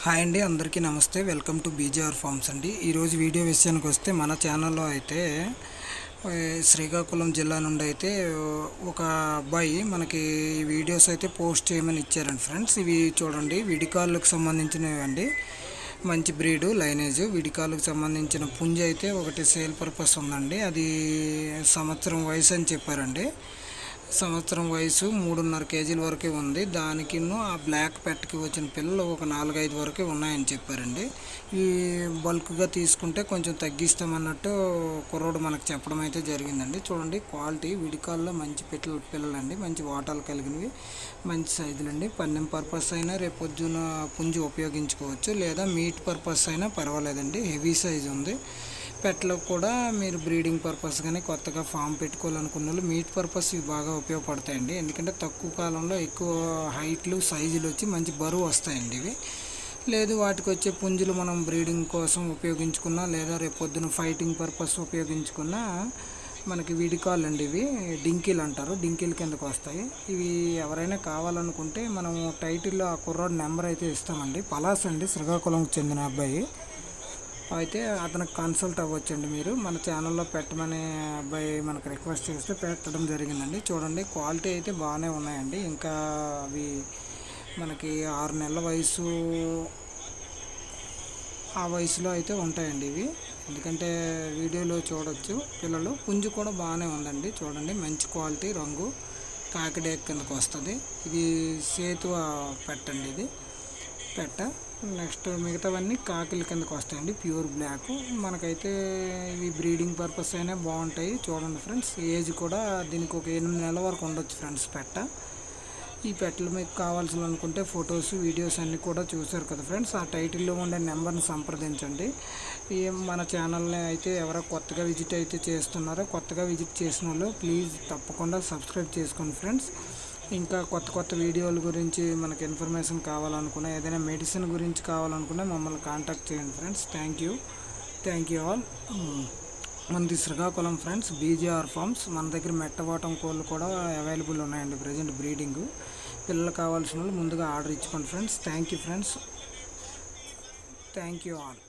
hi అండి అందరికీ నమస్తే వెల్కమ్ టు బీజేఆర్ ఫార్మ్స్ అండి ఈరోజు వీడియో విషయానికి వస్తే మన ఛానల్లో అయితే ఏ, శ్రీకాకుళం జిల్లా నుండి అయితే ఒక అబ్బాయి మనకి ఈ వీడియోస్ అయితే పోస్ట్ చేయమని ఇచ్చారండి ఫ్రెండ్స్ ఇవి చూడండి విడికాళ్ళకు సంబంధించినవి అండి మంచి బ్రీడు లైనేజ్ విడికాళ్ళకు సంబంధించిన పుంజ అయితే ఒకటి సేల్ పర్పస్ ఉందండి అది సంవత్సరం వయసు అని చెప్పారండి సంవత్సరం వయసు మూడున్నర కేజీల వరకే ఉంది దానికి ఆ బ్లాక్ పెట్కి వచ్చిన పిల్లలు ఒక నాలుగైదు వరకే ఉన్నాయని చెప్పారండి ఈ బల్క్గా తీసుకుంటే కొంచెం తగ్గిస్తామన్నట్టు కుర్రోడు మనకు చెప్పడం అయితే జరిగిందండి చూడండి క్వాలిటీ విడికాల్లో మంచి పిల్లలు పిల్లలండి మంచి వాటాలు కలిగినవి మంచి సైజులండి పన్నెం పర్పస్ అయినా రేపు పొద్దున పుంజు ఉపయోగించుకోవచ్చు లేదా మీట్ పర్పస్ అయినా పర్వాలేదండి హెవీ సైజు ఉంది పెట్టలకు కూడా మీరు బ్రీడింగ్ పర్పస్ కానీ కొత్తగా ఫామ్ పెట్టుకోవాలనుకున్న వాళ్ళు మీట్ పర్పస్ ఇవి బాగా ఉపయోగపడతాయండి ఎందుకంటే తక్కువ కాలంలో ఎక్కువ హైట్లు సైజులు వచ్చి మంచి బరువు వస్తాయండి ఇవి లేదు వాటికి వచ్చే పుంజులు మనం బ్రీడింగ్ కోసం ఉపయోగించుకున్నా లేదా రేపు పొద్దున ఫైటింగ్ పర్పస్ ఉపయోగించుకున్నా మనకి విడికాళ్ళు అండి ఇవి డింకీలు అంటారు డింకీల కిందకు వస్తాయి ఇవి ఎవరైనా కావాలనుకుంటే మనము టైటిల్లో ఆ కుర్రాడు నెంబర్ అయితే ఇస్తామండి పలాస్ అండి శ్రీకాకుళంకి చెందిన అబ్బాయి అయితే అతనికి కన్సల్ట్ అవ్వచ్చండి మీరు మన ఛానల్లో పెట్టమని అబ్బాయి మనకు రిక్వెస్ట్ చేస్తే పెట్టడం జరిగిందండి చూడండి క్వాలిటీ అయితే బాగానే ఉన్నాయండి ఇంకా అవి మనకి ఆరు నెలల వయసు ఆ వయసులో అయితే ఉంటాయండి ఇవి ఎందుకంటే వీడియోలో చూడొచ్చు పిల్లలు పుంజు కూడా బాగానే ఉందండి చూడండి మంచి క్వాలిటీ రంగు కాకిడే కిందకు వస్తుంది ఇది సేతువ పెట్టండి ఇది పెట్ట నెక్స్ట్ మిగతావన్నీ కాకిల కిందకు వస్తాయండి ప్యూర్ బ్లాక్ మనకైతే ఇవి బ్రీడింగ్ పర్పస్ అయినా బాగుంటాయి చూడండి ఫ్రెండ్స్ ఏజ్ కూడా దీనికి ఒక ఎనిమిది నెలల వరకు ఉండొచ్చు ఫ్రెండ్స్ పెట్ట ఈ పెట్టలు మీకు కావాల్సిన అనుకుంటే ఫొటోస్ వీడియోస్ అన్నీ కూడా చూసారు కదా ఫ్రెండ్స్ ఆ టైటిల్లో ఉండే నెంబర్ని సంప్రదించండి ఈ మన ఛానల్ని అయితే ఎవరో కొత్తగా విజిట్ అయితే చేస్తున్నారో కొత్తగా విజిట్ చేసిన వాళ్ళు ప్లీజ్ తప్పకుండా సబ్స్క్రైబ్ చేసుకోండి ఫ్రెండ్స్ ఇంకా కొత్త కొత్త వీడియోల గురించి మనకి ఇన్ఫర్మేషన్ కావాలనుకున్నా ఏదైనా మెడిసిన్ గురించి కావాలనుకున్నా మమ్మల్ని కాంటాక్ట్ చేయండి friends thank you thank you all మనది శ్రీకాకుళం ఫ్రెండ్స్ బీజేఆర్ ఫార్మ్స్ మన దగ్గర మెట్టవాటం కోళ్ళు కూడా అవైలబుల్ ఉన్నాయండి ప్రజెంట్ బ్రీడింగ్ పిల్లలు కావాల్సిన వాళ్ళు ముందుగా ఆర్డర్ ఇచ్చుకోండి friends thank you friends thank you all